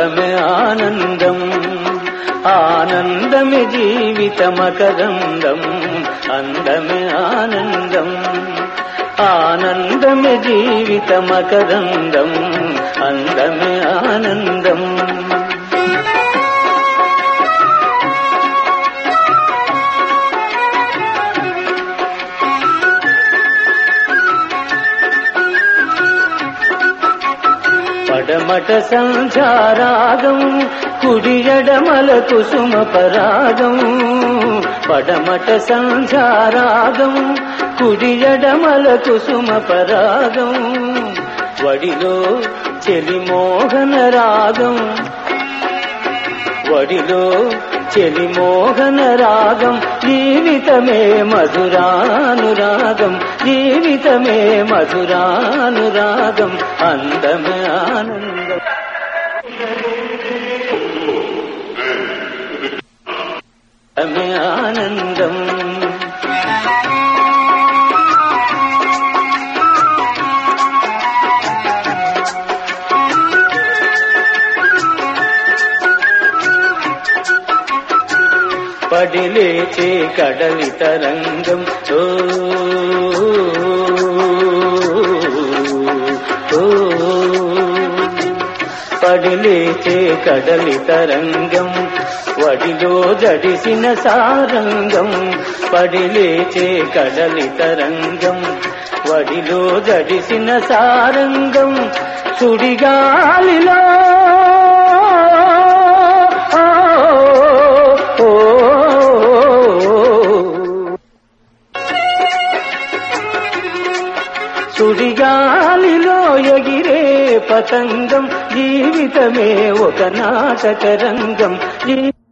అందమే ఆనందం ఆనందమే జీవితమకరందం అందమే ఆనందం ఆనందమే జీవితమకరందం అందమే ఆనందం పడమట సంధ్యారాగం కుడియడమల కుసుమ పరాగం పడమట సంధ్యారాగం కుడియడమల కుసుమ పరాగం వడిలో చెలిమోహన రాగం వడిలో చెలిమోహన రాగం జీవితమే మధురానురాగం జీవితమే మధురానురాగం అందమే ఆనందం అందమే ఆనందం పడిలేచే కడలి తరంగం ఓ ఓ, పడిలేచే కడలి తరంగం వడిలో జడిసిన సారంగం పడిలేచే కడలి తరంగం వడిలో జడిసిన సారంగం సుడిగాలిలో ఓ, సుడిగాలిలో ఎగిరే పతంగం జీవితమే ఒక నాటక రంగం జీ-